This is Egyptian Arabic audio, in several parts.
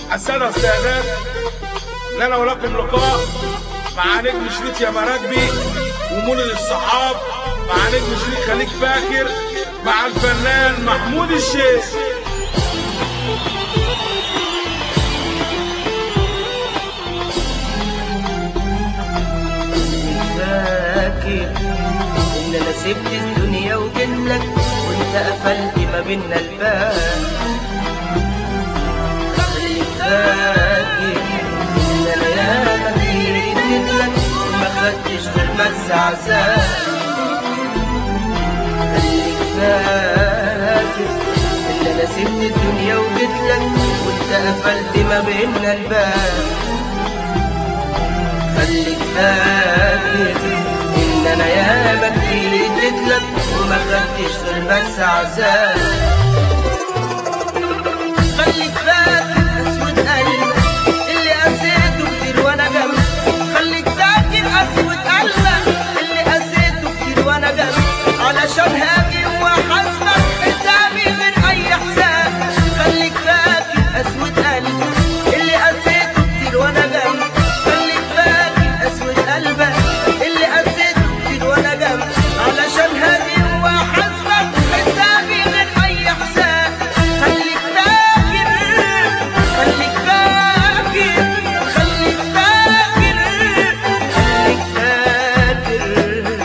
السادة والسادات لنا ولكم لقاء مع نجم شريط يا مراكبي ومولد الصحاب مع نجم شريط خليك فاكر مع الفنان محمود الشيخ فاكر ان انا سبت الدنيا وجيت لك وانت قفلت ما بينا الباب خليك فاكر ان انا ياما كتير اديت لك وما خدتش غير بس عذاب خليك فاكر ان انا سبت الدنيا وجيت لك وانت قفلت ما بينا الباب خليك فاكر ان انا ياما كتير اديت لك وما خدتش غير بس عذاب خليك فاكر اسود قلبك اللي قسيته كتير وانا جنبك خليك فاكر اسود قلبك اللي قسيته كتير وانا جنبك علشان هاجي وحاسبك حسابي من اي حساب خليك فاكر اسود قلبك اللي قسيته كتير وانا جنبك خليك فاكر اسود قلبك اللي قسيته كتير وانا جنبك علشان هاجي وحاسبك حسابي من اي حساب خليك فاكر خليك فاكر خليك فاكر خليك فاكر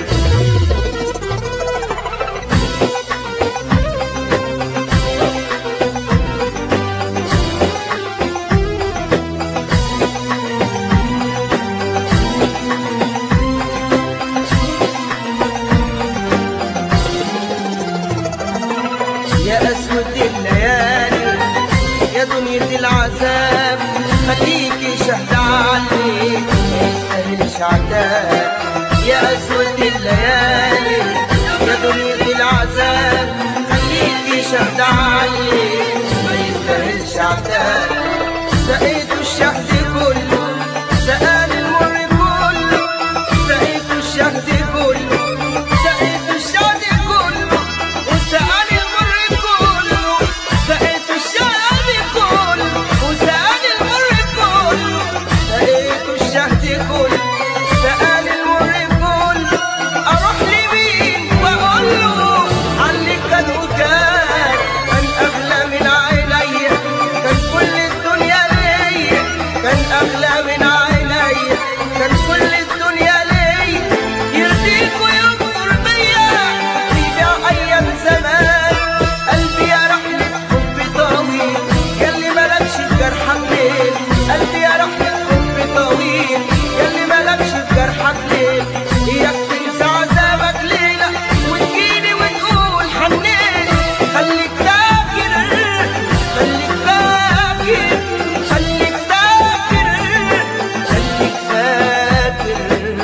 يا أسود الليالي يا دنيا العذاب خليكي شهد عني ما يستاهلش عتاب يا أسود الليالي يا دنيا العذاب خليكي شهد عني ما يستاهلش عتاب سقيت الشهد كله سقال المر كله سقيت الشهد كله سقيت الشهد كله وسقال المر كله سقيت الشهد كله وسقال المر كله سقيت الشهد كله سقال المر كله اروح لمين واقول له عنك كان وكان كان اغلى من عينيا كان كل الدنيا ليا كان اغلى من عينيا كان كل الدنيا ليا يرضيك ويغفر بيا يبيع ايام زمان قلبي يا رحلة حب طويل ياللي ملكش في جرحك ليل قلبي يا رحلة حب طويل ياللي ملكش في جرحك ليل اياك تنسى عذابك ليلة وتجيلي وتقول حنين خليك فاكر خليك فاكر خليك فاكر خليك فاكر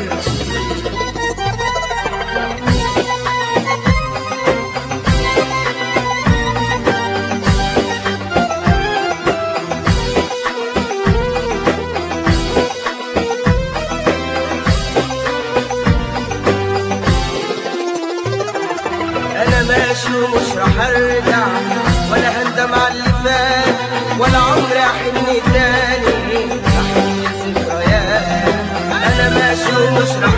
انا ماشي ومش راح ارجع ولا هندم على اللي فات ولا عمري احن تاني احن الذكريات انا ماشي ومش راح